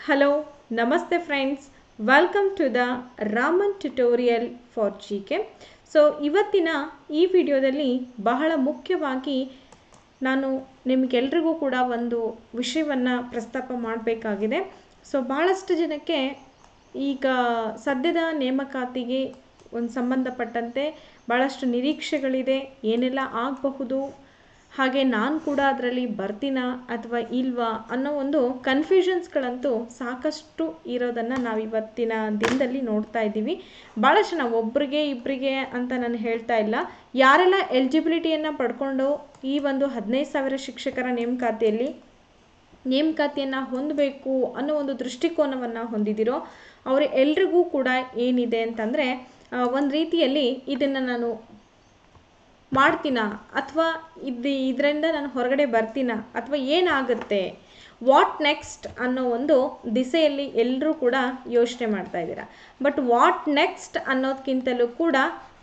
hello namaste friends welcome to the Raman tutorial for G K so ಇವತ್ತಿನ ಈ ವಿಡಿಯೋದಲ್ಲಿ ಬಹಳ ಮುಖ್ಯವಾಗಿ ನಾನು ನಿಮಗೆಲ್ರಿಗೂ ಕೂಡ ಒಂದು ವಿಷಯವನ್ನು ಪ್ರಸ್ತಾಪ ಮಾಡಬೇಕಾಗಿದೆ ಸೊ ಭಾಳಷ್ಟು ಜನಕ್ಕೆ ಈಗ ಸದ್ಯದ ನೇಮಕಾತಿಗೆ ಒಂದು ಸಂಬಂಧಪಟ್ಟಂತೆ ಭಾಳಷ್ಟು ನಿರೀಕ್ಷೆಗಳಿದೆ ಏನೆಲ್ಲ ಆಗಬಹುದು ಹಾಗೆ ನಾನು ಕೂಡ ಅದರಲ್ಲಿ ಬರ್ತೀನಾ ಅಥವಾ ಇಲ್ವಾ ಅನ್ನೋ ಒಂದು ಕನ್ಫ್ಯೂಷನ್ಸ್ಗಳಂತೂ ಸಾಕಷ್ಟು ಇರೋದನ್ನು ನಾವು ಇವತ್ತಿನ ದಿನದಲ್ಲಿ ನೋಡ್ತಾ ಇದ್ದೀವಿ ಭಾಳಷ್ಟು ನಾವು ಒಬ್ಬರಿಗೆ ಇಬ್ಬರಿಗೆ ಅಂತ ನಾನು ಹೇಳ್ತಾ ಇಲ್ಲ ಯಾರೆಲ್ಲ ಎಲಿಜಿಬಿಲಿಟಿಯನ್ನು ಪಡ್ಕೊಂಡು ಈ ಒಂದು ಹದಿನೈದು ಸಾವಿರ ಶಿಕ್ಷಕರ ನೇಮಕಾತಿಯಲ್ಲಿ ನೇಮಕಾತಿಯನ್ನು ಹೊಂದಬೇಕು ಅನ್ನೋ ಒಂದು ದೃಷ್ಟಿಕೋನವನ್ನು ಹೊಂದಿದಿರೋ ಅವ್ರ ಎಲ್ರಿಗೂ ಕೂಡ ಏನಿದೆ ಅಂತಂದರೆ ಒಂದು ರೀತಿಯಲ್ಲಿ ಇದನ್ನು ನಾನು ಮಾಡ್ತೀನಾ ಅಥವಾ ಇದು ಇದರಿಂದ ನಾನು ಹೊರಗಡೆ ಬರ್ತೀನಾ ಅಥವಾ ಏನಾಗುತ್ತೆ ವಾಟ್ ನೆಕ್ಸ್ಟ್ ಅನ್ನೋ ಒಂದು ದಿಸೆಯಲ್ಲಿ ಎಲ್ಲರೂ ಕೂಡ ಯೋಚನೆ ಮಾಡ್ತಾ ಇದ್ದೀರಾ ಬಟ್ ವಾಟ್ ನೆಕ್ಸ್ಟ್ ಅನ್ನೋದಕ್ಕಿಂತಲೂ ಕೂಡ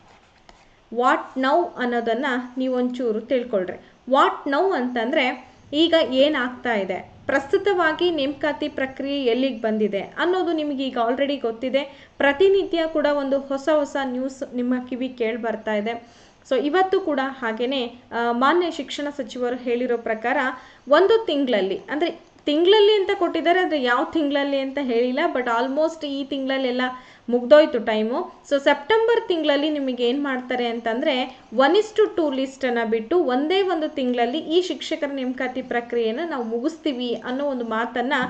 ವಾಟ್ ನೌ ಅನ್ನೋದನ್ನು ನೀವೊಂಚೂರು ತಿಳ್ಕೊಳ್ರಿ ವಾಟ್ ನೌ ಅಂತಂದರೆ ಈಗ ಏನಾಗ್ತಾ ಇದೆ ಪ್ರಸ್ತುತವಾಗಿ ನೇಮಕಾತಿ ಪ್ರಕ್ರಿಯೆ ಎಲ್ಲಿಗೆ ಬಂದಿದೆ ಅನ್ನೋದು ನಿಮಗೆ ಈಗ ಆಲ್ರೆಡಿ ಗೊತ್ತಿದೆ ಪ್ರತಿನಿತ್ಯ ಕೂಡ ಒಂದು ಹೊಸ ಹೊಸ ನ್ಯೂಸ್ ನಿಮ್ಮ ಕಿವಿ ಕೇಳಿ ಬರ್ತಾ ಇದೆ ಸೊ ಇವತ್ತು ಕೂಡ ಹಾಗೆಯೇ ಮಾನ್ಯ ಶಿಕ್ಷಣ ಸಚಿವರು ಹೇಳಿರೋ ಪ್ರಕಾರ ಒಂದು ತಿಂಗಳಲ್ಲಿ ಅಂದರೆ ತಿಂಗಳಲ್ಲಿ ಅಂತ ಕೊಟ್ಟಿದ್ದಾರೆ ಆದರೆ ಯಾವ ತಿಂಗಳಲ್ಲಿ ಅಂತ ಹೇಳಿಲ್ಲ ಬಟ್ ಆಲ್ಮೋಸ್ಟ್ ಈ ತಿಂಗಳಲ್ಲೆಲ್ಲ ಮುಗ್ದೋಯ್ತು ಟೈಮು ಸೊ ಸೆಪ್ಟೆಂಬರ್ ತಿಂಗಳಲ್ಲಿ ನಿಮಗೆ ಏನು ಮಾಡ್ತಾರೆ ಅಂತಂದರೆ ಒನ್ ಇಸ್ ಟು ಟೂ ಲಿಸ್ಟನ್ನು ಬಿಟ್ಟು ಒಂದೇ ಒಂದು ತಿಂಗಳಲ್ಲಿ ಈ ಶಿಕ್ಷಕರ ನೇಮಕಾತಿ ಪ್ರಕ್ರಿಯೆಯನ್ನು ನಾವು ಮುಗಿಸ್ತೀವಿ ಅನ್ನೋ ಒಂದು ಮಾತನ್ನು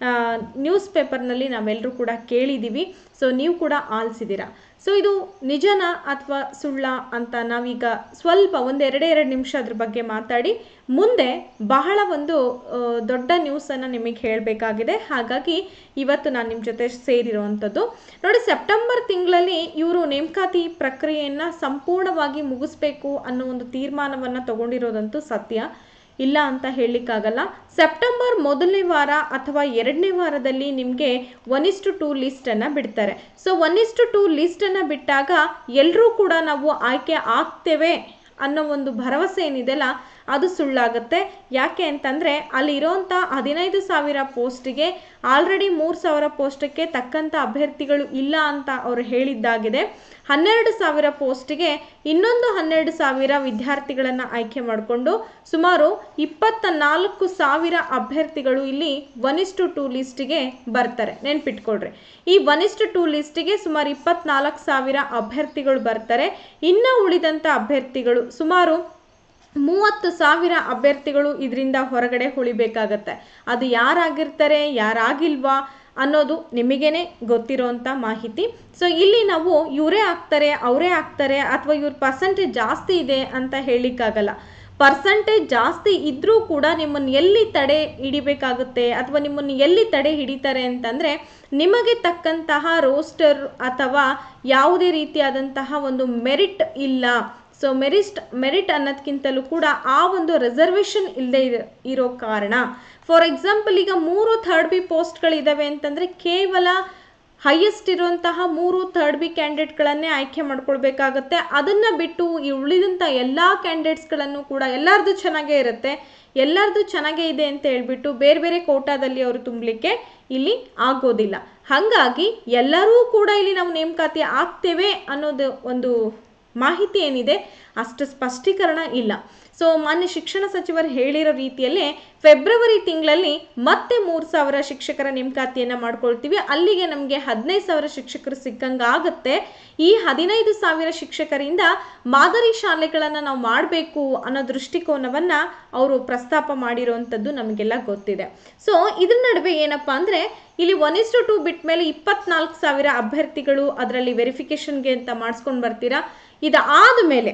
ನ್ಯೂಸ್ ಪೇಪರ್ನಲ್ಲಿ ನಾವೆಲ್ಲರೂ ಕೂಡ ಕೇಳಿದ್ದೀವಿ ಸೊ ನೀವು ಕೂಡ ಆಲಿಸಿದ್ದೀರಾ ಸೊ ಇದು ನಿಜನ ಅಥವಾ ಸುಳ್ಳ ಅಂತ ನಾವೀಗ ಸ್ವಲ್ಪ ಒಂದೆರಡೇ ಎರಡು ನಿಮಿಷ ಅದ್ರ ಬಗ್ಗೆ ಮಾತಾಡಿ ಮುಂದೆ ಬಹಳ ಒಂದು ದೊಡ್ಡ ನ್ಯೂಸನ್ನು ನಿಮಗೆ ಹೇಳಬೇಕಾಗಿದೆ ಹಾಗಾಗಿ ಇವತ್ತು ನಾನು ನಿಮ್ಮ ಜೊತೆ ಸೇರಿರುವಂಥದ್ದು ನೋಡಿ ಸೆಪ್ಟೆಂಬರ್ ತಿಂಗಳಲ್ಲಿ ಇವರು ನೇಮಕಾತಿ ಪ್ರಕ್ರಿಯೆಯನ್ನು ಸಂಪೂರ್ಣವಾಗಿ ಮುಗಿಸ್ಬೇಕು ಅನ್ನೋ ಒಂದು ತೀರ್ಮಾನವನ್ನು ತಗೊಂಡಿರೋದಂತೂ ಸತ್ಯ ಇಲ್ಲ ಅಂತ ಹೇಳಲಿಕ್ಕಾಗಲ್ಲ ಸೆಪ್ಟೆಂಬರ್ ಮೊದಲನೇ ವಾರ ಅಥವಾ ಎರಡನೇ ವಾರದಲ್ಲಿ ನಿಮಗೆ ಒನ್ ಇಸ್ ಟು ಟೂ ಲಿಸ್ಟನ್ನು ಬಿಡ್ತಾರೆ so one is to two ಲಿಸ್ಟನ್ನು ಬಿಟ್ಟಾಗ ಎಲ್ಲರೂ ಕೂಡ ನಾವು ಆಯ್ಕೆ ಆಗ್ತೇವೆ ಅನ್ನೋ ಒಂದು ಭರವಸೆ ಏನಿದೆಯಲ್ಲ ಅದು ಸುಳ್ಳಾಗುತ್ತೆ ಯಾಕೆ ಅಂತಂದರೆ ಅಲ್ಲಿರೋಂಥ ಹದಿನೈದು ಸಾವಿರ ಪೋಸ್ಟಿಗೆ ಆಲ್ರೆಡಿ ಮೂರು ಸಾವಿರ ಪೋಸ್ಟಕ್ಕೆ ತಕ್ಕಂಥ ಅಭ್ಯರ್ಥಿಗಳು ಇಲ್ಲ ಅಂತ ಅವರು ಹೇಳಿದ್ದಾಗಿದೆ ಹನ್ನೆರಡು ಸಾವಿರ ಪೋಸ್ಟಿಗೆ ಇನ್ನೊಂದು ಹನ್ನೆರಡು ಸಾವಿರ ವಿದ್ಯಾರ್ಥಿಗಳನ್ನು ಆಯ್ಕೆ ಮಾಡಿಕೊಂಡು ಸುಮಾರು ಇಪ್ಪತ್ತ ನಾಲ್ಕು ಸಾವಿರ ಅಭ್ಯರ್ಥಿಗಳು ಇಲ್ಲಿ ಒನ್ ಇಸ್ ಟು ಟೂ ಲಿಸ್ಟಿಗೆ ಬರ್ತಾರೆ ನೆನ್ಪಿಟ್ಕೊಳ್ರಿ ಈ ಒನ್ ಇಸ್ ಟು ಟೂ ಲಿಸ್ಟಿಗೆ ಸುಮಾರು ಇಪ್ಪತ್ನಾಲ್ಕು ಸಾವಿರ ಅಭ್ಯರ್ಥಿಗಳು ಬರ್ತಾರೆ ಇನ್ನು ಉಳಿದಂಥ ಅಭ್ಯರ್ಥಿಗಳು ಸುಮಾರು ಮೂವತ್ತು ಸಾವಿರ ಅಭ್ಯರ್ಥಿಗಳು ಇದರಿಂದ ಹೊರಗಡೆ ಉಳಿಬೇಕಾಗತ್ತೆ ಅದು ಯಾರಾಗಿರ್ತಾರೆ ಯಾರಾಗಿಲ್ವಾ ಅನ್ನೋದು ನಿಮಗೇನೆ ಗೊತ್ತಿರೋಂಥ ಮಾಹಿತಿ ಸೊ ಇಲ್ಲಿ ನಾವು ಇವರೇ ಆಗ್ತಾರೆ ಅವರೇ ಆಗ್ತಾರೆ ಅಥವಾ ಇವ್ರ ಪರ್ಸೆಂಟೇಜ್ ಜಾಸ್ತಿ ಇದೆ ಅಂತ ಹೇಳಲಿಕ್ಕಾಗಲ್ಲ ಪರ್ಸಂಟೇಜ್ ಜಾಸ್ತಿ ಇದ್ದರೂ ಕೂಡ ನಿಮ್ಮನ್ನು ಎಲ್ಲಿ ತಡೆ ಹಿಡಿಬೇಕಾಗುತ್ತೆ ಅಥವಾ ನಿಮ್ಮನ್ನು ಎಲ್ಲಿ ತಡೆ ಹಿಡಿತಾರೆ ಅಂತಂದರೆ ನಿಮಗೆ ತಕ್ಕಂತಹ ರೋಸ್ಟರ್ ಅಥವಾ ಯಾವುದೇ ರೀತಿಯಾದಂತಹ ಒಂದು ಮೆರಿಟ್ ಇಲ್ಲ ಸೊ ಮೆರಿಸ್ಟ್ ಮೆರಿಟ್ ಅನ್ನೋದಕ್ಕಿಂತಲೂ ಕೂಡ ಆ ಒಂದು ರಿಸರ್ವೇಷನ್ ಇಲ್ಲದೆ ಇರೋ ಕಾರಣ ಫಾರ್ ಎಕ್ಸಾಂಪಲ್ ಈಗ ಮೂರು ಥರ್ಡ್ ಬಿ ಪೋಸ್ಟ್ಗಳಿದ್ದಾವೆ ಅಂತಂದರೆ ಕೇವಲ ಹೈಯೆಸ್ಟ್ ಇರುವಂತಹ ಮೂರು ಥರ್ಡ್ ಬಿ ಕ್ಯಾಂಡಿಡೇಟ್ಗಳನ್ನೇ ಆಯ್ಕೆ ಮಾಡ್ಕೊಳ್ಬೇಕಾಗತ್ತೆ ಅದನ್ನು ಬಿಟ್ಟು ಈ ಉಳಿದಂಥ ಎಲ್ಲ ಕ್ಯಾಂಡಿಡೇಟ್ಸ್ಗಳನ್ನು ಕೂಡ ಎಲ್ಲರದು ಚೆನ್ನಾಗೇ ಇರುತ್ತೆ ಎಲ್ಲರದು ಚೆನ್ನಾಗೇ ಇದೆ ಅಂತ ಹೇಳ್ಬಿಟ್ಟು ಬೇರೆ ಬೇರೆ ಕೋಟಾದಲ್ಲಿ ಅವರು ತುಂಬಲಿಕ್ಕೆ ಇಲ್ಲಿ ಆಗೋದಿಲ್ಲ ಹಾಗಾಗಿ ಎಲ್ಲರೂ ಕೂಡ ಇಲ್ಲಿ ನಾವು ನೇಮಕಾತಿ ಆಗ್ತೇವೆ ಅನ್ನೋದು ಒಂದು ಮಾಹಿತಿ ಏನಿದೆ ಅಷ್ಟು ಸ್ಪಷ್ಟೀಕರಣ ಇಲ್ಲ ಸೊ ಮಾನ್ಯ ಶಿಕ್ಷಣ ಸಚಿವರು ಹೇಳಿರೋ ರೀತಿಯಲ್ಲೇ ಫೆಬ್ರವರಿ ತಿಂಗಳಲ್ಲಿ ಮತ್ತೆ ಮೂರು ಸಾವಿರ ಶಿಕ್ಷಕರ ನೇಮಕಾತಿಯನ್ನು ಮಾಡ್ಕೊಳ್ತೀವಿ ಅಲ್ಲಿಗೆ ನಮಗೆ ಹದಿನೈದು ಸಾವಿರ ಶಿಕ್ಷಕರು ಸಿಕ್ಕಂಗಾಗುತ್ತೆ ಈ ಹದಿನೈದು ಸಾವಿರ ಶಿಕ್ಷಕರಿಂದ ಮಾದರಿ ಶಾಲೆಗಳನ್ನು ನಾವು ಮಾಡಬೇಕು ಅನ್ನೋ ದೃಷ್ಟಿಕೋನವನ್ನು ಅವರು ಪ್ರಸ್ತಾಪ ಮಾಡಿರೋವಂಥದ್ದು ನಮಗೆಲ್ಲ ಗೊತ್ತಿದೆ ಸೊ ಇದ್ರ ನಡುವೆ ಏನಪ್ಪ ಅಂದರೆ ಇಲ್ಲಿ ಒನ್ ಇಸ್ ಟು ಟು ಬಿಟ್ಟ ಮೇಲೆ ಇಪ್ಪತ್ನಾಲ್ಕು ಸಾವಿರ ಅಭ್ಯರ್ಥಿಗಳು ಅದರಲ್ಲಿ ವೆರಿಫಿಕೇಷನ್ಗೆ ಅಂತ ಮಾಡಿಸ್ಕೊಂಡು ಬರ್ತೀರಾ ಇದಾದ ಮೇಲೆ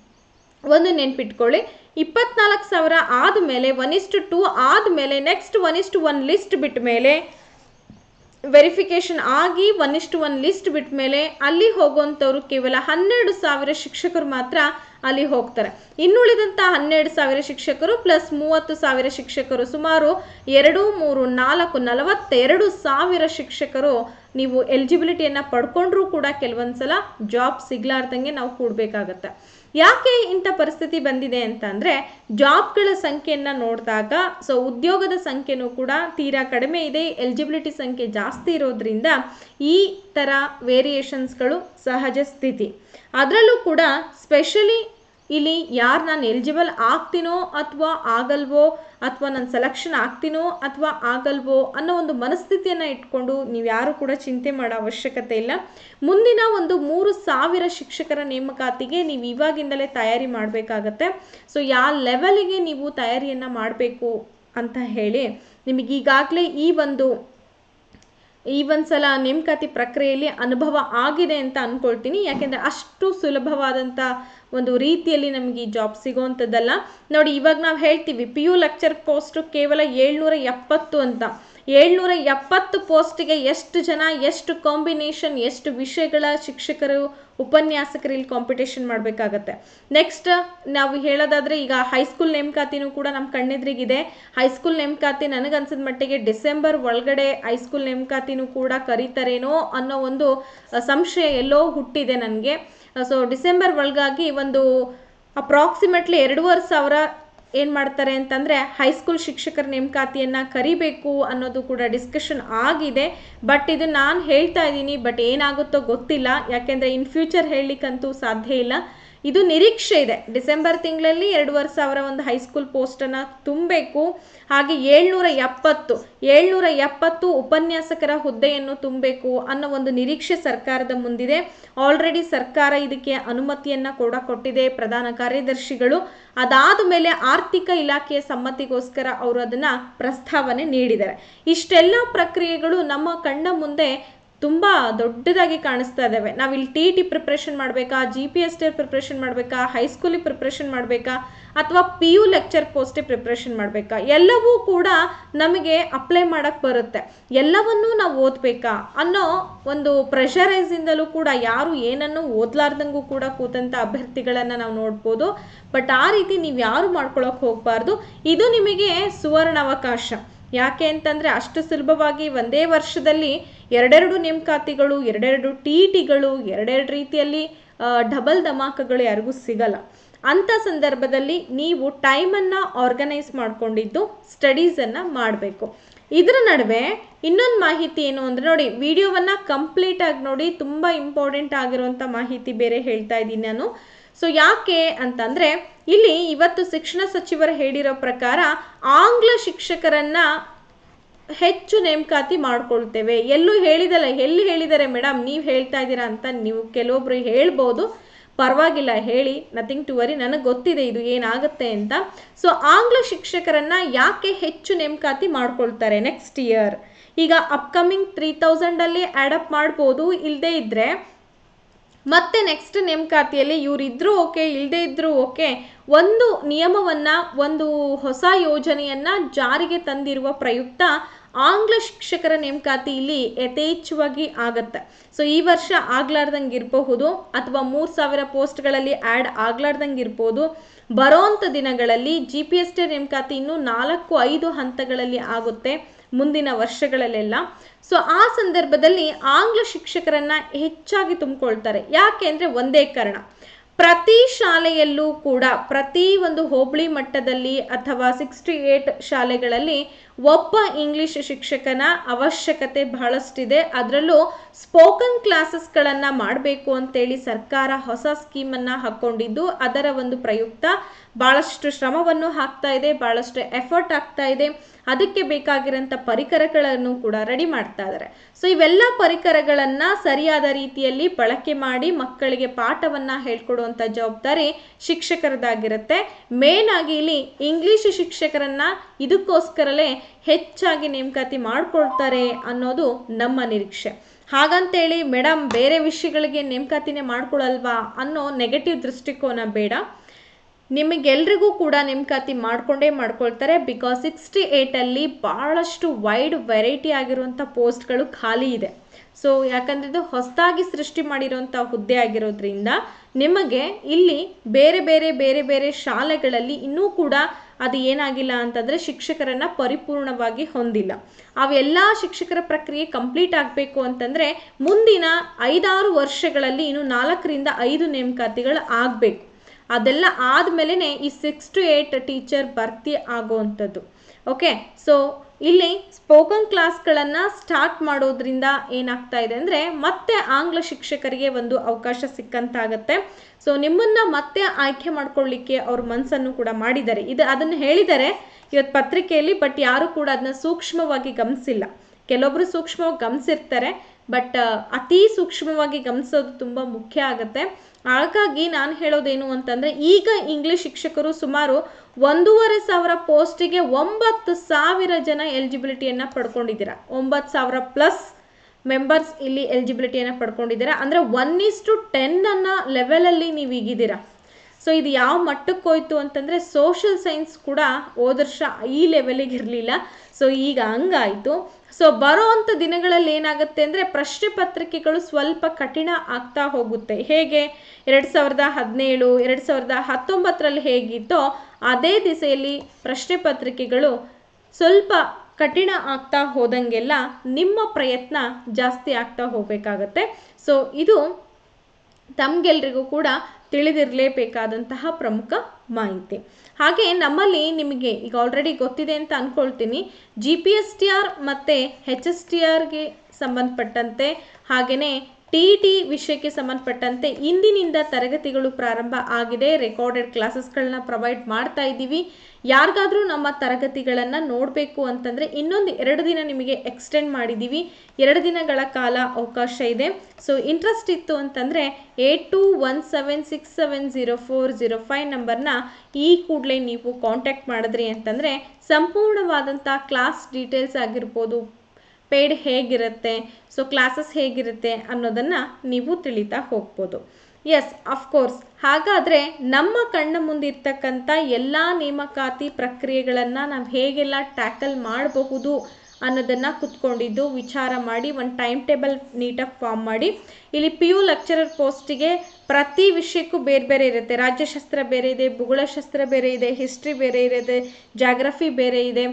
ಒಂದು ನೆನ್ಪಿಟ್ಕೊಳ್ಳಿ ಇಪ್ಪತ್ನಾಲ್ಕು ಸಾವಿರ ಆದಮೇಲೆ ಒನ್ ಇಸ್ ಟು ಟೂ ಆದಮೇಲೆ next one is to one list ಬಿಟ್ಟ ಮೇಲೆ ವೆರಿಫಿಕೇಷನ್ ಆಗಿ ಒನ್ ಇಷ್ಟು ಒನ್ ಲಿಸ್ಟ್ ಬಿಟ್ಟ ಮೇಲೆ ಅಲ್ಲಿ ಹೋಗುವಂಥವ್ರು ಕೇವಲ ಹನ್ನೆರಡು ಸಾವಿರ ಶಿಕ್ಷಕರು ಮಾತ್ರ ಅಲ್ಲಿ ಹೋಗ್ತಾರೆ ಇನ್ನುಳಿದಂಥ ಹನ್ನೆರಡು ಸಾವಿರ ಶಿಕ್ಷಕರು ಪ್ಲಸ್ ಮೂವತ್ತು ಸಾವಿರ ಶಿಕ್ಷಕರು ಸುಮಾರು ಎರಡು ಮೂರು ನಾಲ್ಕು ನಲವತ್ತೆರಡು ಸಾವಿರ ಶಿಕ್ಷಕರು ನೀವು ಎಲಿಜಿಬಿಲಿಟಿಯನ್ನು ಪಡ್ಕೊಂಡ್ರೂ ಕೂಡ ಕೆಲವೊಂದು ಸಲ ಜಾಬ್ ಸಿಗ್ಲಾರ್ದಂಗೆ ನಾವು ಕೂಡಬೇಕಾಗತ್ತೆ ಯಾಕೆ ಇಂಥ ಪರಿಸ್ಥಿತಿ ಬಂದಿದೆ ಅಂತ ಅಂದರೆ ಜಾಬ್ಗಳ ಸಂಖ್ಯೆಯನ್ನು ನೋಡಿದಾಗ ಸೊ ಉದ್ಯೋಗದ ಸಂಖ್ಯೆನೂ ಕೂಡ ತೀರಾ ಕಡಿಮೆ ಇದೆ ಎಲಿಜಿಬಿಲಿಟಿ ಸಂಖ್ಯೆ ಜಾಸ್ತಿ ಇರೋದ್ರಿಂದ ಈ ಥರ ವೇರಿಯೇಷನ್ಸ್ಗಳು ಸಹಜ ಸ್ಥಿತಿ ಅದರಲ್ಲೂ ಕೂಡ ಸ್ಪೆಷಲಿ ಇಲ್ಲಿ ಯಾರು ನಾನು ಎಲಿಜಿಬಲ್ ಆಗ್ತೀನೋ ಅಥವಾ ಆಗಲ್ವೋ ಅಥವಾ ನಾನು ಸೆಲೆಕ್ಷನ್ ಆಗ್ತೀನೋ ಅಥವಾ ಆಗಲ್ವೋ ಅನ್ನೋ ಒಂದು ಮನಸ್ಥಿತಿಯನ್ನು ಇಟ್ಕೊಂಡು ನೀವು ಯಾರು ಕೂಡ ಚಿಂತೆ ಮಾಡೋ ಅವಶ್ಯಕತೆ ಇಲ್ಲ ಮುಂದಿನ ಒಂದು ಮೂರು ಸಾವಿರ ಶಿಕ್ಷಕರ ನೇಮಕಾತಿಗೆ ನೀವು ಇವಾಗಿಂದಲೇ ತಯಾರಿ ಮಾಡಬೇಕಾಗತ್ತೆ ಸೊ ಯಾವ ಲೆವೆಲಿಗೆ ನೀವು ತಯಾರಿಯನ್ನು ಮಾಡಬೇಕು ಅಂತ ಹೇಳಿ ನಿಮಗೆ ಈಗಾಗಲೇ ಈ ಒಂದು ಈ ಒಂದು ಸಲ ನೇಮಕಾತಿ ಪ್ರಕ್ರಿಯೆಯಲ್ಲಿ ಅನುಭವ ಆಗಿದೆ ಅಂತ ಅಂದ್ಕೊಳ್ತೀನಿ ಯಾಕೆಂದರೆ ಅಷ್ಟು ಸುಲಭವಾದಂಥ ಒಂದು ರೀತಿಯಲ್ಲಿ ನಮಗೆ ಈ ಜಾಬ್ ಸಿಗೋವಂಥದ್ದಲ್ಲ ನೋಡಿ ಇವಾಗ ನಾವು ಹೇಳ್ತೀವಿ ಪಿ ಯು ಲೆಕ್ಚರ್ ಪೋಸ್ಟು ಕೇವಲ ಏಳ್ನೂರ ಎಪ್ಪತ್ತು ಅಂತ ಏಳ್ನೂರ ಎಪ್ಪತ್ತು ಪೋಸ್ಟಿಗೆ ಎಷ್ಟು ಜನ ಎಷ್ಟು ಕಾಂಬಿನೇಷನ್ ಎಷ್ಟು ವಿಷಯಗಳ ಶಿಕ್ಷಕರು ಉಪನ್ಯಾಸಕರು ಇಲ್ಲಿ ಕಾಂಪಿಟೇಷನ್ ಮಾಡಬೇಕಾಗತ್ತೆ ನೆಕ್ಸ್ಟ್ ನಾವು ಹೇಳೋದಾದರೆ ಈಗ ಹೈಸ್ಕೂಲ್ ನೇಮಕಾತಿನೂ ಕೂಡ ನಮ್ಮ ಕಣ್ಣೆದ್ರಿಗಿದೆ ಹೈಸ್ಕೂಲ್ ನೇಮಕಾತಿ ನನಗನ್ಸಿದ ಮಟ್ಟಿಗೆ ಡಿಸೆಂಬರ್ ಒಳಗಡೆ ಹೈಸ್ಕೂಲ್ ನೇಮಕಾತಿನೂ ಕೂಡ ಕರೀತಾರೇನೋ ಅನ್ನೋ ಒಂದು ಸಂಶಯ ಎಲ್ಲೋ ಹುಟ್ಟಿದೆ ನನಗೆ ಸೊ ಡಿಸೆಂಬರ್ ಒಳಗಾಗಿ ಒಂದು ಅಪ್ರಾಕ್ಸಿಮೇಟ್ಲಿ ಎರಡೂವರೆ ಸಾವಿರ ಏನು ಮಾಡ್ತಾರೆ ಅಂತಂದರೆ ಹೈಸ್ಕೂಲ್ ಶಿಕ್ಷಕರ ನೇಮಕಾತಿಯನ್ನು ಕರಿಬೇಕು ಅನ್ನೋದು ಕೂಡ ಡಿಸ್ಕಷನ್ ಆಗಿದೆ ಬಟ್ ಇದು ನಾನು ಹೇಳ್ತಾ ಇದ್ದೀನಿ ಬಟ್ ಏನಾಗುತ್ತೋ ಗೊತ್ತಿಲ್ಲ ಯಾಕೆಂದರೆ ಇನ್ ಫ್ಯೂಚರ್ ಹೇಳಲಿಕ್ಕಂತೂ ಸಾಧ್ಯ ಇಲ್ಲ ಇದು ನಿರೀಕ್ಷೆ ಇದೆ ಡಿಸೆಂಬರ್ ತಿಂಗಳಲ್ಲಿ ಎರಡೂವರೆ ಸಾವಿರ ಒಂದು ಹೈಸ್ಕೂಲ್ ಪೋಸ್ಟನ್ನು ತುಂಬಬೇಕು ಹಾಗೆ ಏಳ್ನೂರ ಎಪ್ಪತ್ತು ಏಳ್ನೂರ ಎಪ್ಪತ್ತು ಉಪನ್ಯಾಸಕರ ಹುದ್ದೆಯನ್ನು ತುಂಬಬೇಕು ಅನ್ನೋ ಒಂದು ನಿರೀಕ್ಷೆ ಸರ್ಕಾರದ ಮುಂದಿದೆ ಆಲ್ರೆಡಿ ಸರ್ಕಾರ ಇದಕ್ಕೆ ಅನುಮತಿಯನ್ನು ಕೂಡ ಕೊಟ್ಟಿದೆ ಪ್ರಧಾನ ಕಾರ್ಯದರ್ಶಿಗಳು ಅದಾದ ಮೇಲೆ ಆರ್ಥಿಕ ಇಲಾಖೆಯ ಸಮ್ಮತಿಗೋಸ್ಕರ ಅವರು ಅದನ್ನು ಪ್ರಸ್ತಾವನೆ ನೀಡಿದ್ದಾರೆ ಇಷ್ಟೆಲ್ಲ ಪ್ರಕ್ರಿಯೆಗಳು ನಮ್ಮ ಕಣ್ಣ ಮುಂದೆ ತುಂಬ ದೊಡ್ಡದಾಗಿ ಕಾಣಿಸ್ತಾ ಇದ್ದಾವೆ ನಾವು ಇಲ್ಲಿ ಟಿ ಟಿ ಪ್ರಿಪ್ರೇಷನ್ ಮಾಡಬೇಕಾ G P S T preparation ಮಾಡಬೇಕಾ ಹೈಸ್ಕೂಲಿಗೆ ಪ್ರಿಪ್ರೇಷನ್ ಮಾಡಬೇಕಾ ಅಥವಾ ಪಿ ಯು ಲೆಕ್ಚರ್ ಪೋಸ್ಟಿಗೆ ಪ್ರಿಪ್ರೇಷನ್ ಮಾಡಬೇಕಾ ಎಲ್ಲವೂ ಕೂಡ ನಮಗೆ ಅಪ್ಲೈ ಮಾಡೋಕ್ಕೆ ಬರುತ್ತೆ ಎಲ್ಲವನ್ನೂ ನಾವು ಓದಬೇಕಾ ಅನ್ನೋ ಒಂದು ಪ್ರೆಷರೈಸಿಂದಲೂ ಕೂಡ ಯಾರು ಏನನ್ನು ಓದ್ಲಾರ್ದಂಗೂ ಕೂಡ ಕೂತಂಥ ಅಭ್ಯರ್ಥಿಗಳನ್ನು ನಾವು ನೋಡ್ಬೋದು ಬಟ್ ಆ ರೀತಿ ನೀವು ಯಾರು ಮಾಡ್ಕೊಳಕ್ಕೆ ಹೋಗಬಾರ್ದು ಇದು ನಿಮಗೆ ಸುವರ್ಣಾವಕಾಶ ಯಾಕೆ ಅಂತಂದರೆ ಅಷ್ಟು ಸುಲಭವಾಗಿ ಒಂದೇ ವರ್ಷದಲ್ಲಿ ಎರಡೆರಡು ನೇಮಕಾತಿಗಳು ಎರಡೆರಡು ಟಿ ಟಿಗಳು ಎರಡೆರಡು ರೀತಿಯಲ್ಲಿ ಡಬಲ್ ಧಮಾಕಗಳು ಯಾರಿಗೂ ಸಿಗಲ್ಲ ಅಂಥ ಸಂದರ್ಭದಲ್ಲಿ ನೀವು ಟೈಮನ್ನು ಆರ್ಗನೈಸ್ ಮಾಡ್ಕೊಂಡಿದ್ದು ಸ್ಟಡೀಸನ್ನು ಮಾಡಬೇಕು ಇದರ ನಡುವೆ ಇನ್ನೊಂದು ಮಾಹಿತಿ ಏನು ಅಂದರೆ ನೋಡಿ ವಿಡಿಯೋವನ್ನು ಕಂಪ್ಲೀಟಾಗಿ ನೋಡಿ ತುಂಬ ಇಂಪಾರ್ಟೆಂಟ್ ಆಗಿರುವಂಥ ಮಾಹಿತಿ ಬೇರೆ ಹೇಳ್ತಾ ಇದ್ದೀನಿ ನಾನು ಸೊ ಯಾಕೆ ಅಂತಂದರೆ ಇಲ್ಲಿ ಇವತ್ತು ಶಿಕ್ಷಣ ಸಚಿವರು ಹೇಳಿರೋ ಪ್ರಕಾರ ಆಂಗ್ಲ ಶಿಕ್ಷಕರನ್ನ ಹೆಚ್ಚು ನೇಮಕಾತಿ ಮಾಡ್ಕೊಳ್ತೇವೆ ಎಲ್ಲೂ ಹೇಳಿದಲ್ಲ ಎಲ್ಲಿ ಹೇಳಿದ್ದಾರೆ ಮೇಡಮ್ ನೀವು ಹೇಳ್ತಾ ಇದ್ದೀರಾ ಅಂತ ನೀವು ಕೆಲವೊಬ್ರು ಹೇಳ್ಬೋದು ಪರವಾಗಿಲ್ಲ ಹೇಳಿ ನಥಿಂಗ್ ಟು ವರಿ ನನಗೆ ಗೊತ್ತಿದೆ ಇದು ಏನಾಗುತ್ತೆ ಅಂತ ಸೊ ಆಂಗ್ಲ ಶಿಕ್ಷಕರನ್ನ ಯಾಕೆ ಹೆಚ್ಚು ನೇಮಕಾತಿ ಮಾಡ್ಕೊಳ್ತಾರೆ ನೆಕ್ಸ್ಟ್ ಇಯರ್ ಈಗ ಅಪ್ಕಮಿಂಗ್ ತ್ರೀ ತೌಸಂಡಲ್ಲಿ ಆ್ಯಡಪ್ ಮಾಡ್ಬೋದು ಇಲ್ಲದೇ ಇದ್ದರೆ ಮತ್ತೆ ನೆಕ್ಸ್ಟ್ ನೇಮಕಾತಿಯಲ್ಲಿ ಇವರಿದ್ರೂ ಓಕೆ ಇಲ್ಲದೇ ಇದ್ರೂ ಓಕೆ ಒಂದು ನಿಯಮವನ್ನು ಒಂದು ಹೊಸ ಯೋಜನೆಯನ್ನು ಜಾರಿಗೆ ತಂದಿರುವ ಪ್ರಯುಕ್ತ ಆಂಗ್ಲ ಶಿಕ್ಷಕರ ನೇಮಕಾತಿ ಇಲ್ಲಿ ಯಥೇಚ್ಛವಾಗಿ ಆಗತ್ತೆ ಸೊ ಈ ವರ್ಷ ಆಗ್ಲಾರ್ದಂಗೆ ಇರಬಹುದು ಅಥವಾ ಮೂರು ಸಾವಿರ ಪೋಸ್ಟ್ಗಳಲ್ಲಿ ಆ್ಯಡ್ ಆಗ್ಲಾರ್ದಂಗೆ ಇರ್ಬೋದು ಬರೋಂಥ ದಿನಗಳಲ್ಲಿ ಜಿ ಪಿ ಎಸ್ ಟಿ ನೇಮಕಾತಿ ಇನ್ನೂ ನಾಲ್ಕು ಐದು ಹಂತಗಳಲ್ಲಿ ಆಗುತ್ತೆ ಮುಂದಿನ ವರ್ಷಗಳಲ್ಲೆಲ್ಲ ಸೊ ಆ ಸಂದರ್ಭದಲ್ಲಿ ಆಂಗ್ಲ ಶಿಕ್ಷಕರನ್ನ ಹೆಚ್ಚಾಗಿ ತುಂಬಿಕೊಳ್ತಾರೆ ಯಾಕೆ ಅಂದರೆ ಒಂದೇ ಕಾರಣ ಪ್ರತಿ ಶಾಲೆಯಲ್ಲೂ ಕೂಡ ಪ್ರತಿ ಒಂದು ಹೋಬಳಿ ಮಟ್ಟದಲ್ಲಿ ಅಥವಾ ಸಿಕ್ಸ್ಟಿ ಏಟ್ ಶಾಲೆಗಳಲ್ಲಿ ಒಬ್ಬ ಇಂಗ್ಲಿಷ್ ಶಿಕ್ಷಕನ ಅವಶ್ಯಕತೆ ಬಹಳಷ್ಟಿದೆ ಅದರಲ್ಲೂ ಸ್ಪೋಕನ್ ಕ್ಲಾಸಸ್ಗಳನ್ನು ಮಾಡಬೇಕು ಅಂತೇಳಿ ಸರ್ಕಾರ ಹೊಸ ಸ್ಕೀಮನ್ನು ಹಾಕ್ಕೊಂಡಿದ್ದು ಅದರ ಒಂದು ಪ್ರಯುಕ್ತ ಭಾಳಷ್ಟು ಶ್ರಮವನ್ನು ಹಾಕ್ತಾ ಇದೆ ಭಾಳಷ್ಟು ಎಫರ್ಟ್ ಆಗ್ತಾ ಇದೆ ಅದಕ್ಕೆ ಬೇಕಾಗಿರೋಂಥ ಪರಿಕರಗಳನ್ನು ಕೂಡ ರೆಡಿ ಮಾಡ್ತಾ ಇದ್ದಾರೆ ಸೊ ಇವೆಲ್ಲ ಪರಿಕರಗಳನ್ನು ಸರಿಯಾದ ರೀತಿಯಲ್ಲಿ ಬಳಕೆ ಮಾಡಿ ಮಕ್ಕಳಿಗೆ ಪಾಠವನ್ನು ಹೇಳ್ಕೊಡುವಂಥ ಜವಾಬ್ದಾರಿ ಶಿಕ್ಷಕರದಾಗಿರುತ್ತೆ ಮೇನ್ ಆಗಿ ಇಲ್ಲಿ ಇಂಗ್ಲಿಷ್ ಶಿಕ್ಷಕರನ್ನ ಇದಕ್ಕೋಸ್ಕರಲೇ ಹೆಚ್ಚಾಗಿ ನೇಮಕಾತಿ ಮಾಡ್ಕೊಳ್ತಾರೆ ಅನ್ನೋದು ನಮ್ಮ ನಿರೀಕ್ಷೆ ಹಾಗಂತೇಳಿ ಮೇಡಮ್ ಬೇರೆ ವಿಷಯಗಳಿಗೆ ನೇಮಕಾತಿನೇ ಮಾಡ್ಕೊಳಲ್ವಾ ಅನ್ನೋ ನೆಗೆಟಿವ್ ದೃಷ್ಟಿಕೋನ ಬೇಡ ನಿಮಗೆಲ್ರಿಗೂ ಕೂಡ ನೇಮಕಾತಿ ಮಾಡ್ಕೊಂಡೇ ಮಾಡ್ಕೊಳ್ತಾರೆ ಬಿಕಾಸ್ ಸಿಕ್ಸ್ಟಿ ಏಯ್ಟಲ್ಲಿ ಭಾಳಷ್ಟು ವೈಡ್ ವೆರೈಟಿ ಆಗಿರುವಂಥ ಪೋಸ್ಟ್ಗಳು ಖಾಲಿ ಇದೆ ಸೊ ಯಾಕಂದರೆ ಇದು ಹೊಸದಾಗಿ ಸೃಷ್ಟಿ ಮಾಡಿರೋಂಥ ಹುದ್ದೆ ಆಗಿರೋದ್ರಿಂದ ನಿಮಗೆ ಇಲ್ಲಿ ಬೇರೆ ಬೇರೆ ಬೇರೆ ಬೇರೆ ಶಾಲೆಗಳಲ್ಲಿ ಇನ್ನೂ ಕೂಡ ಅದು ಏನಾಗಿಲ್ಲ ಅಂತಂದರೆ ಶಿಕ್ಷಕರನ್ನು ಪರಿಪೂರ್ಣವಾಗಿ ಹೊಂದಿಲ್ಲ ಅವೆಲ್ಲ ಶಿಕ್ಷಕರ ಪ್ರಕ್ರಿಯೆ ಕಂಪ್ಲೀಟ್ ಆಗಬೇಕು ಅಂತಂದರೆ ಮುಂದಿನ ಐದಾರು ವರ್ಷಗಳಲ್ಲಿ ಇನ್ನು ನಾಲ್ಕರಿಂದ ಐದು ನೇಮಕಾತಿಗಳು ಆಗಬೇಕು ಅದೆಲ್ಲ ಆದಮೇಲೆ ಈ ಸಿಕ್ಸ್ ಟು ಏಯ್ಟ್ ಟೀಚರ್ ಭರ್ತಿ ಆಗೋವಂಥದ್ದು ಓಕೆ ಸೊ ಇಲ್ಲಿ ಸ್ಪೋಕನ್ ಕ್ಲಾಸ್ಗಳನ್ನು ಸ್ಟಾರ್ಟ್ ಮಾಡೋದ್ರಿಂದ ಏನಾಗ್ತಾ ಇದೆ ಅಂದರೆ ಮತ್ತೆ ಆಂಗ್ಲ ಶಿಕ್ಷಕರಿಗೆ ಒಂದು ಅವಕಾಶ ಸಿಕ್ಕಂತಾಗತ್ತೆ ಸೊ ನಿಮ್ಮನ್ನು ಮತ್ತೆ ಆಯ್ಕೆ ಮಾಡ್ಕೊಳ್ಳಿಕ್ಕೆ ಅವ್ರ ಮನಸ್ಸನ್ನು ಕೂಡ ಮಾಡಿದ್ದಾರೆ ಇದು ಅದನ್ನು ಹೇಳಿದ್ದಾರೆ ಇವತ್ತು ಪತ್ರಿಕೆಯಲ್ಲಿ ಬಟ್ ಯಾರು ಕೂಡ ಅದನ್ನ ಸೂಕ್ಷ್ಮವಾಗಿ ಗಮನಿಸಿಲ್ಲ ಕೆಲವೊಬ್ಬರು ಸೂಕ್ಷ್ಮವಾಗಿ ಗಮನಿಸಿರ್ತಾರೆ ಬಟ್ ಅತಿ ಸೂಕ್ಷ್ಮವಾಗಿ ಗಮನಿಸೋದು ತುಂಬ ಮುಖ್ಯ ಆಗುತ್ತೆ ಹಾಗಾಗಿ ನಾನು ಹೇಳೋದೇನು ಅಂತಂದರೆ ಈಗ ಇಂಗ್ಲಿಷ್ ಶಿಕ್ಷಕರು ಸುಮಾರು ಒಂದೂವರೆ ಸಾವಿರ ಪೋಸ್ಟಿಗೆ ಒಂಬತ್ತು ಸಾವಿರ ಜನ ಎಲಿಜಿಬಿಲಿಟಿಯನ್ನು ಪಡ್ಕೊಂಡಿದ್ದೀರಾ ಒಂಬತ್ತು ಸಾವಿರ ಪ್ಲಸ್ ಮೆಂಬರ್ಸ್ ಇಲ್ಲಿ ಎಲಿಜಿಬಿಲಿಟಿಯನ್ನು ಪಡ್ಕೊಂಡಿದ್ದೀರಾ ಅಂದರೆ ಒನ್ ಇಸ್ ಟು ಟೆನ್ ಅನ್ನೋ ಲೆವೆಲಲ್ಲಿ ನೀವು ಈಗಿದ್ದೀರಾ ಸೊ ಇದು ಯಾವ ಮಟ್ಟಕ್ಕೆ ಹೋಯ್ತು ಅಂತಂದರೆ ಸೋಷಿಯಲ್ ಸೈನ್ಸ್ ಕೂಡ ಹೋದ ವರ್ಷ ಈ ಲೆವೆಲಿಗೆ ಇರಲಿಲ್ಲ ಸೊ ಈಗ ಹಂಗಾಯಿತು ಸೊ ಬರೋ ಅಂಥ ದಿನಗಳಲ್ಲಿ ಏನಾಗುತ್ತೆ ಅಂದರೆ ಪ್ರಶ್ನೆ ಪತ್ರಿಕೆಗಳು ಸ್ವಲ್ಪ ಕಠಿಣ ಆಗ್ತಾ ಹೋಗುತ್ತೆ ಹೇಗೆ ಎರಡು ಸಾವಿರದ ಹದಿನೇಳು ಎರಡು ಸಾವಿರದ ಹತ್ತೊಂಬತ್ತರಲ್ಲಿ ಹೇಗಿತ್ತೋ ಅದೇ ದಿಸೆಯಲ್ಲಿ ಪ್ರಶ್ನೆ ಪತ್ರಿಕೆಗಳು ಸ್ವಲ್ಪ ಕಠಿಣ ಆಗ್ತಾ ಹೋದಂಗೆಲ್ಲ ನಿಮ್ಮ ಪ್ರಯತ್ನ ಜಾಸ್ತಿ ಆಗ್ತಾ ಹೋಗಬೇಕಾಗತ್ತೆ ಸೊ ಇದು ತಮಗೆಲ್ರಿಗೂ ಕೂಡ ತಿಳಿದಿರಲೇಬೇಕಾದಂತಹ ಪ್ರಮುಖ ಮಾಹಿತಿ ಹಾಗೆ ನಮ್ಮಲ್ಲಿ ನಿಮಗೆ ಈಗ ಆಲ್ರೆಡಿ ಗೊತ್ತಿದೆ ಅಂತ ಅಂದ್ಕೊಳ್ತೀನಿ G P S T R ಮತ್ತು ಹೆಚ್ ಎಸ್ ಟಿ ಆರ್ಗೆ ಸಂಬಂಧಪಟ್ಟಂತೆ ಹಾಗೆಯೇ ಟಿ ಟಿ ವಿಷಯಕ್ಕೆ ಸಂಬಂಧಪಟ್ಟಂತೆ ಇಂದಿನಿಂದ ತರಗತಿಗಳು ಪ್ರಾರಂಭ ಆಗಿದೆ ರೆಕಾರ್ಡೆಡ್ ಕ್ಲಾಸಸ್ಗಳನ್ನ ಪ್ರೊವೈಡ್ ಮಾಡ್ತಾ ಇದ್ದೀವಿ ಯಾರಿಗಾದರೂ ನಮ್ಮ ತರಗತಿಗಳನ್ನು ನೋಡಬೇಕು ಅಂತಂದರೆ ಇನ್ನೊಂದು ಎರಡು ದಿನ ನಿಮಗೆ ಎಕ್ಸ್ಟೆಂಡ್ ಮಾಡಿದ್ದೀವಿ ಎರಡು ದಿನಗಳ ಕಾಲ ಅವಕಾಶ ಇದೆ ಸೊ ಇಂಟ್ರೆಸ್ಟ್ ಇತ್ತು ಅಂತಂದರೆ eight two one seven six seven zero four zero five ನಂಬರ್ನ ಈ ಕೂಡಲೇ ನೀವು ಕಾಂಟ್ಯಾಕ್ಟ್ ಮಾಡಿದ್ರಿ ಅಂತಂದರೆ ಸಂಪೂರ್ಣವಾದಂಥ ಕ್ಲಾಸ್ ಡೀಟೇಲ್ಸ್ ಆಗಿರ್ಬೋದು ಪೇಯ್ಡ್ ಹೇಗಿರುತ್ತೆ ಸೊ ಕ್ಲಾಸಸ್ ಹೇಗಿರುತ್ತೆ ಅನ್ನೋದನ್ನು ನೀವು ತಿಳಿತಾ ಹೋಗ್ಬೋದು ಎಸ್ ಅಫ್ಕೋರ್ಸ್ ಹಾಗಾದರೆ ನಮ್ಮ ಕಣ್ಣ ಮುಂದಿರ್ತಕ್ಕಂಥ ಎಲ್ಲ ನೇಮಕಾತಿ ಪ್ರಕ್ರಿಯೆಗಳನ್ನು ನಾವು ಹೇಗೆಲ್ಲ ಟ್ಯಾಕಲ್ ಮಾಡಬಹುದು ಅನ್ನೋದನ್ನು ಕುತ್ಕೊಂಡಿದ್ದು ವಿಚಾರ ಮಾಡಿ ಒಂದು ಟೈಮ್ ಟೇಬಲ್ ನೀಟಾಗಿ ಫಾರ್ಮ್ ಮಾಡಿ ಇಲ್ಲಿ ಪಿ ಯು ಲೆಕ್ಚರರ್ ಪೋಸ್ಟಿಗೆ ಪ್ರತಿ ವಿಷಯಕ್ಕೂ ಬೇರೆ ಬೇರೆ ಇರುತ್ತೆ ರಾಜ್ಯಶಾಸ್ತ್ರ ಬೇರೆ ಇದೆ ಭೂಗೋಳಶಾಸ್ತ್ರ ಬೇರೆ ಇದೆ ಹಿಸ್ಟ್ರಿ ಬೇರೆ ಇರುತ್ತೆ ಜಾಗ್ರಫಿ ಬೇರೆ ಇದೆ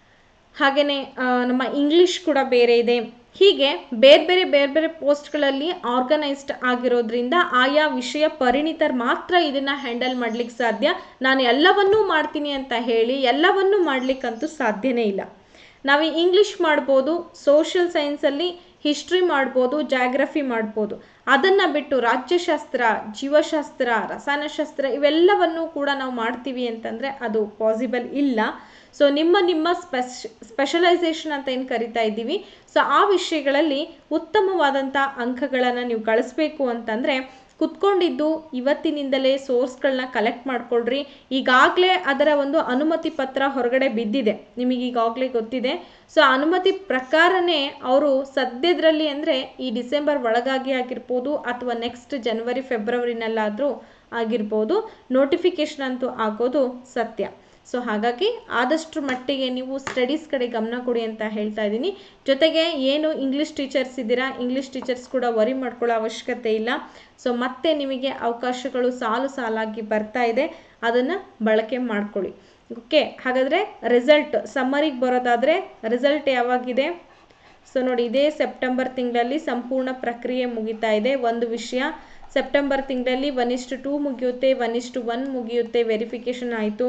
ಹಾಗೆಯೇ ನಮ್ಮ ಇಂಗ್ಲೀಷ್ ಕೂಡ ಬೇರೆ ಇದೆ ಹೀಗೆ ಬೇರೆ ಬೇರೆ ಬೇರೆ ಬೇರೆ ಪೋಸ್ಟ್ಗಳಲ್ಲಿ ಆರ್ಗನೈಸ್ಡ್ ಆಗಿರೋದ್ರಿಂದ ಆಯಾ ವಿಷಯ ಪರಿಣಿತರು ಮಾತ್ರ ಇದನ್ನು ಹ್ಯಾಂಡಲ್ ಮಾಡ್ಲಿಕ್ಕೆ ಸಾಧ್ಯ ನಾನು ಎಲ್ಲವನ್ನೂ ಮಾಡ್ತೀನಿ ಅಂತ ಹೇಳಿ ಎಲ್ಲವನ್ನೂ ಮಾಡ್ಲಿಕ್ಕಂತೂ ಸಾಧ್ಯನೇ ಇಲ್ಲ ನಾವು ಇಂಗ್ಲೀಷ್ ಮಾಡ್ಬೋದು ಸೋಷಿಯಲ್ ಸೈನ್ಸಲ್ಲಿ ಹಿಸ್ಟ್ರಿ ಮಾಡ್ಬೋದು ಜಾಗ್ರಫಿ ಮಾಡ್ಬೋದು ಅದನ್ನು ಬಿಟ್ಟು ರಾಜ್ಯಶಾಸ್ತ್ರ ಜೀವಶಾಸ್ತ್ರ ರಸಾಯನಶಾಸ್ತ್ರ ಇವೆಲ್ಲವನ್ನೂ ಕೂಡ ನಾವು ಮಾಡ್ತೀವಿ ಅಂತಂದರೆ ಅದು ಪಾಸಿಬಲ್ ಇಲ್ಲ ಸೊ ನಿಮ್ಮ ನಿಮ್ಮ ಸ್ಪೆಷ್ ಸ್ಪೆಷಲೈಸೇಷನ್ ಅಂತ ಏನು ಕರಿತಾ ಇದ್ದೀವಿ ಸೊ ಆ ವಿಷಯಗಳಲ್ಲಿ ಉತ್ತಮವಾದಂಥ ಅಂಕಗಳನ್ನು ನೀವು ಗಳಿಸ್ಬೇಕು ಅಂತಂದರೆ ಕುತ್ಕೊಂಡಿದ್ದು ಇವತ್ತಿನಿಂದಲೇ ಸೋರ್ಸ್ಗಳನ್ನ ಕಲೆಕ್ಟ್ ಮಾಡ್ಕೊಳ್ರಿ ಈಗಾಗಲೇ ಅದರ ಒಂದು ಅನುಮತಿ ಪತ್ರ ಹೊರಗಡೆ ಬಿದ್ದಿದೆ ನಿಮಗೆ ಈಗಾಗಲೇ ಗೊತ್ತಿದೆ ಸೊ ಅನುಮತಿ ಪ್ರಕಾರನೇ ಅವರು ಸದ್ಯದ್ರಲ್ಲಿ ಅಂದರೆ ಈ ಡಿಸೆಂಬರ್ ಒಳಗಾಗಿ ಆಗಿರ್ಬೋದು ಅಥವಾ ನೆಕ್ಸ್ಟ್ ಜನವರಿ ಫೆಬ್ರವರಿನಲ್ಲಾದರೂ ಆಗಿರ್ಬೋದು ನೋಟಿಫಿಕೇಶನ್ ಅಂತೂ ಆಗೋದು ಸತ್ಯ ಸೊ ಹಾಗಾಗಿ ಆದಷ್ಟು ಮಟ್ಟಿಗೆ ನೀವು ಸ್ಟಡೀಸ್ ಕಡೆ ಗಮನ ಕೊಡಿ ಅಂತ ಹೇಳ್ತಾ ಇದ್ದೀನಿ ಜೊತೆಗೆ ಏನು ಇಂಗ್ಲೀಷ್ ಟೀಚರ್ಸ್ ಇದ್ದೀರಾ ಇಂಗ್ಲೀಷ್ ಟೀಚರ್ಸ್ ಕೂಡ ವರಿ ಮಾಡ್ಕೊಳ್ಳೋ ಅವಶ್ಯಕತೆ ಇಲ್ಲ ಸೊ ಮತ್ತೆ ನಿಮಗೆ ಅವಕಾಶಗಳು ಸಾಲು ಸಾಲಾಗಿ ಬರ್ತಾ ಇದೆ ಅದನ್ನು ಬಳಕೆ ಮಾಡ್ಕೊಳ್ಳಿ ಓಕೆ ಹಾಗಾದರೆ ರಿಸಲ್ಟ್ ಸಮ್ಮರಿಗೆ ಬರೋದಾದರೆ ರಿಸಲ್ಟ್ ಯಾವಾಗಿದೆ ಸೊ ನೋಡಿ ಇದೇ ಸೆಪ್ಟೆಂಬರ್ ತಿಂಗಳಲ್ಲಿ ಸಂಪೂರ್ಣ ಪ್ರಕ್ರಿಯೆ ಮುಗಿತಾ ಇದೆ ಒಂದು ವಿಷಯ ಸೆಪ್ಟೆಂಬರ್ ತಿಂಗಳಲ್ಲಿ ಒನ್ ಇಷ್ಟು ಟೂ ಮುಗಿಯುತ್ತೆ ಒನ್ ಇಷ್ಟು ಒನ್ ಮುಗಿಯುತ್ತೆ ವೆರಿಫಿಕೇಷನ್ ಆಯಿತು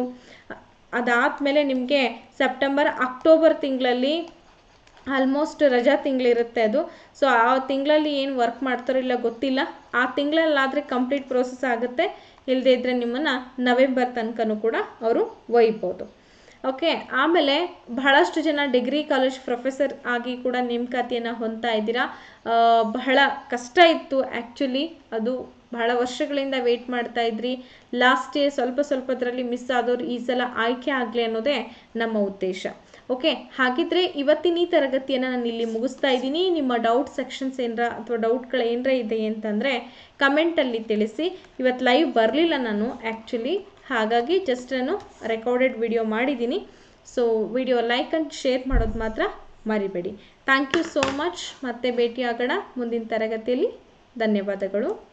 ಅದಾದಮೇಲೆ ನಿಮಗೆ ಸೆಪ್ಟೆಂಬರ್ ಅಕ್ಟೋಬರ್ ತಿಂಗಳಲ್ಲಿ ಆಲ್ಮೋಸ್ಟ್ ರಜಾ ತಿಂಗಳಿರುತ್ತೆ ಅದು ಸೊ ಆ ತಿಂಗಳಲ್ಲಿ ಏನು ವರ್ಕ್ ಮಾಡ್ತಾರೋ ಇಲ್ಲ ಗೊತ್ತಿಲ್ಲ ಆ ತಿಂಗಳಲ್ಲಾದರೆ ಕಂಪ್ಲೀಟ್ ಪ್ರೋಸೆಸ್ ಆಗುತ್ತೆ ಇಲ್ಲದೇ ಇದ್ದರೆ ನಿಮ್ಮನ್ನು ನವೆಂಬರ್ ತನಕನೂ ಕೂಡ ಅವರು ಒಯ್ಬೋದು ಓಕೆ ಆಮೇಲೆ ಬಹಳಷ್ಟು ಜನ ಡಿಗ್ರಿ ಕಾಲೇಜ್ ಪ್ರೊಫೆಸರ್ ಆಗಿ ಕೂಡ ನೇಮಕಾತಿಯನ್ನು ಹೊಂದ್ತಾ ಇದ್ದೀರಾ ಬಹಳ ಕಷ್ಟ ಇತ್ತು ಆ್ಯಕ್ಚುಲಿ ಅದು ಬಹಳ ವರ್ಷಗಳಿಂದ ವೆಯ್ಟ್ ಮಾಡ್ತಾ ಇದ್ರಿ ಲಾಸ್ಟ್ ಇಯರ್ ಸ್ವಲ್ಪ ಸ್ವಲ್ಪದ್ರಲ್ಲಿ ಮಿಸ್ ಆದವ್ರು ಈ ಸಲ ಆಯ್ಕೆ ಆಗಲಿ ಅನ್ನೋದೇ ನಮ್ಮ ಉದ್ದೇಶ ಓಕೆ ಹಾಗಿದ್ರೆ ಇವತ್ತಿನ ಈ ತರಗತಿಯನ್ನು ನಾನು ಇಲ್ಲಿ ಮುಗಿಸ್ತಾ ಇದ್ದೀನಿ ನಿಮ್ಮ ಡೌಟ್ ಸೆಕ್ಷನ್ಸ್ ಏನರ ಅಥವಾ ಡೌಟ್ಗಳು ಏನರ ಇದೆ ಅಂತಂದರೆ ಕಮೆಂಟಲ್ಲಿ ತಿಳಿಸಿ ಇವತ್ತು ಲೈವ್ ಬರಲಿಲ್ಲ ನಾನು ಆ್ಯಕ್ಚುಲಿ ಹಾಗಾಗಿ ಜಸ್ಟ್ ನಾನು ರೆಕಾರ್ಡೆಡ್ ವಿಡಿಯೋ ಮಾಡಿದ್ದೀನಿ so video like and share ಮಾಡೋದು ಮಾತ್ರ ಮರಿಬೇಡಿ ಥ್ಯಾಂಕ್ ಯು ಸೋ ಮಚ್ ಮತ್ತೆ ಭೇಟಿಯಾಗೋಣ ಮುಂದಿನ ತರಗತಿಯಲ್ಲಿ ಧನ್ಯವಾದಗಳು